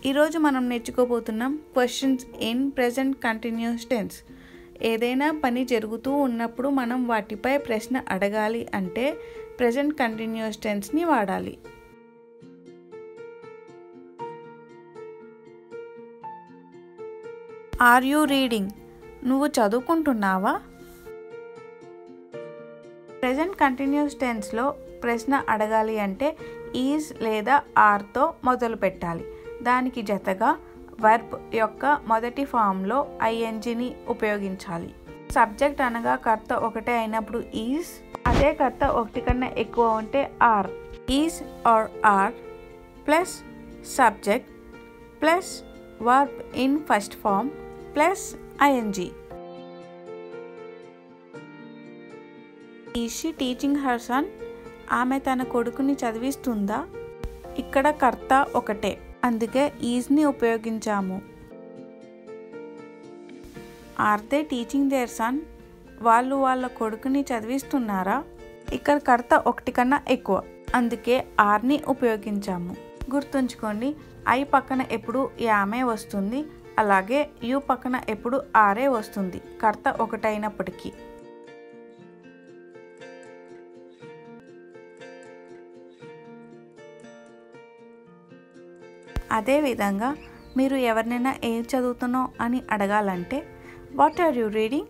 ఈరోజు మనం నేర్చుకోబోతున్నాం questions in present continuous tense ఏదైనా పని జరుగుతూ ఉన్నప్పుడు మనం వాటిపై ప్రశ్న అడగాలి అంటే ప్రజెంట్ కంటిన్యూస్ టెన్స్ని వాడాలి ఆర్ యూ రీడింగ్ నువ్వు చదువుకుంటున్నావా ప్రజెంట్ కంటిన్యూస్ టెన్స్లో ప్రశ్న అడగాలి అంటే ఈజ్ లేదా ఆర్తో మొదలు పెట్టాలి దానికి జతగా వర్బ్ యొక్క మొదటి ఫామ్లో ఐఎన్జిని ఉపయోగించాలి సబ్జెక్ట్ అనగా కర్త ఒకటే అయినప్పుడు ఈజ్ అదే కర్త ఒకటి కన్నా ఎక్కువ ఉంటే are is are are plus subject plus verb in first form plus ING is she teaching her son ఆమె తన కొడుకుని చదివిస్తుందా ఇక్కడ కర్త ఒకటే అందుకే ఈజ్ని ఉపయోగించాము are they teaching their son వాళ్ళు వాళ్ళ కొడుకుని చదివిస్తున్నారా ఇక్కడ కర్త ఒకటి కన్నా ఎక్కువ అందుకే ఆర్ని ఉపయోగించాము గుర్తుంచుకోండి ఐ పక్కన ఎప్పుడు యామే వస్తుంది అలాగే యు పక్కన ఎప్పుడు ఆరే వస్తుంది కర్త ఒకటైనప్పటికీ అదేవిధంగా మీరు ఎవరినైనా ఏం చదువుతున్నావు అని అడగాలంటే వాట్ ఆర్ యూ రీడింగ్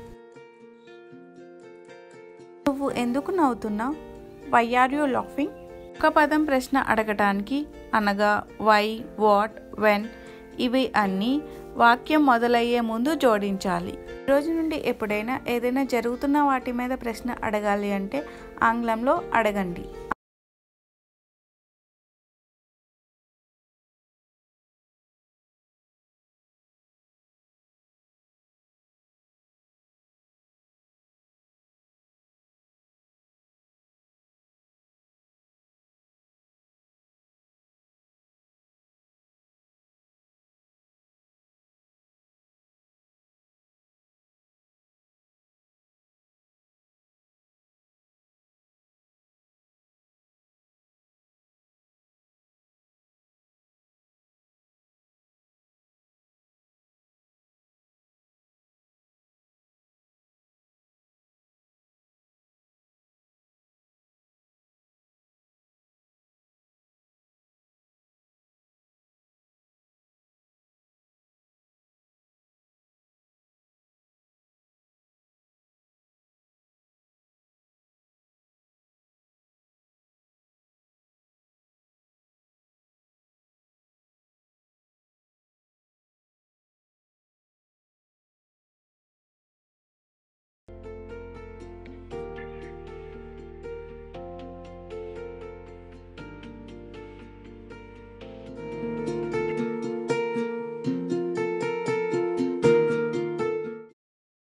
నువ్వు ఎందుకు నవ్వుతున్నావు వై ఆర్ యూ లాఫింగ్ ఒక పదం ప్రశ్న అడగటానికి అనగా వై వాట్ వెన్ ఇవి అన్నీ వాక్యం మొదలయ్యే ముందు జోడించాలి రోజు నుండి ఎప్పుడైనా ఏదైనా జరుగుతున్న వాటి మీద ప్రశ్న అడగాలి అంటే ఆంగ్లంలో అడగండి